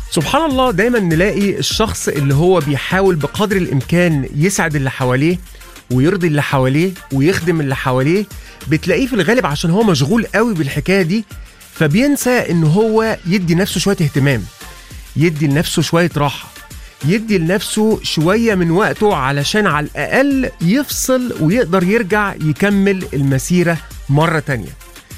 سبحان الله دايما نلاقي الشخص اللي هو بيحاول بقدر الامكان يسعد اللي حواليه ويرضي اللي حواليه ويخدم اللي حواليه بتلاقيه في الغالب عشان هو مشغول قوي بالحكايه دي فبينسى ان هو يدي نفسه شويه اهتمام يدي لنفسه شويه راحه يدي لنفسه شويه من وقته علشان على الاقل يفصل ويقدر يرجع يكمل المسيره مره تانيه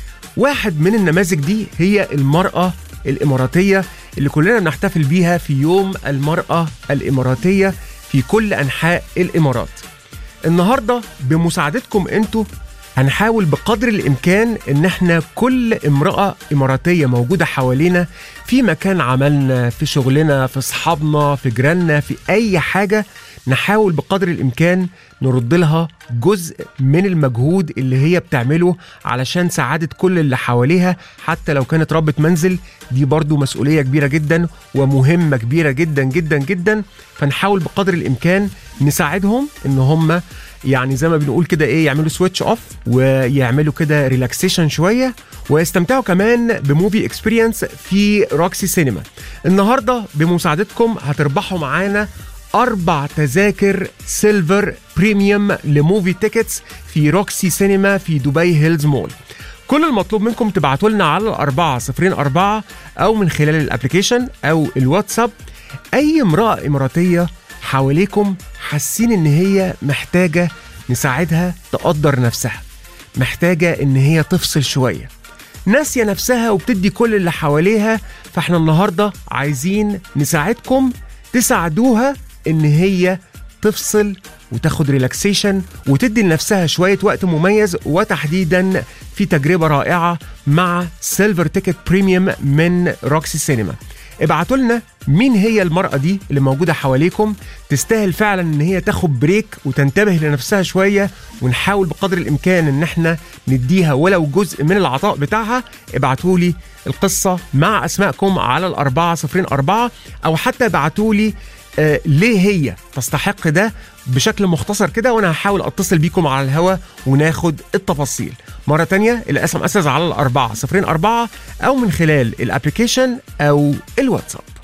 واحد من النماذج دي هي المرأة الإماراتية اللي كلنا بنحتفل بيها في يوم المرأة الإماراتية في كل أنحاء الإمارات النهاردة بمساعدتكم أنتوا هنحاول بقدر الإمكان إن احنا كل امرأة إماراتية موجودة حوالينا في مكان عملنا في شغلنا في أصحابنا في جيراننا في أي حاجة نحاول بقدر الإمكان نرد لها جزء من المجهود اللي هي بتعمله علشان سعادة كل اللي حواليها حتى لو كانت ربة منزل دي برضو مسؤولية كبيرة جدا ومهمة كبيرة جدا جدا جدا فنحاول بقدر الإمكان نساعدهم إن هم يعني زي ما بنقول كده ايه يعملوا سويتش اوف ويعملوا كده ريلاكسيشن شويه ويستمتعوا كمان بموفي اكسبيرينس في روكسي سينما النهارده بمساعدتكم هتربحوا معانا أربع تذاكر سيلفر بريميوم لموفي تيكتس في روكسي سينما في دبي هيلز مول كل المطلوب منكم تبعتوا لنا على الأربعة صفرين أربعة أو من خلال الأبليكيشن أو الواتساب أي امرأة إماراتية حواليكم حاسين إن هي محتاجة نساعدها تقدر نفسها محتاجة إن هي تفصل شوية ناسية نفسها وبتدي كل اللي حواليها فاحنا النهاردة عايزين نساعدكم تساعدوها ان هي تفصل وتاخد ريلاكسيشن وتدي لنفسها شوية وقت مميز وتحديدا في تجربة رائعة مع سيلفر تيكت بريميوم من روكسي سينما ابعتوا لنا مين هي المرأة دي اللي موجودة حواليكم تستاهل فعلا ان هي تاخد بريك وتنتبه لنفسها شوية ونحاول بقدر الامكان ان احنا نديها ولو جزء من العطاء بتاعها ابعتوا لي القصة مع اسمائكم على الأربعة صفرين أربعة أو حتى ابعتوا لي آه ليه هي تستحق ده بشكل مختصر كده وانا هحاول اتصل بيكم على الهوا وناخد التفاصيل مرة تانية الاس ام اس على الأربعة صفرين أربعة أو من خلال الابليكيشن أو الواتساب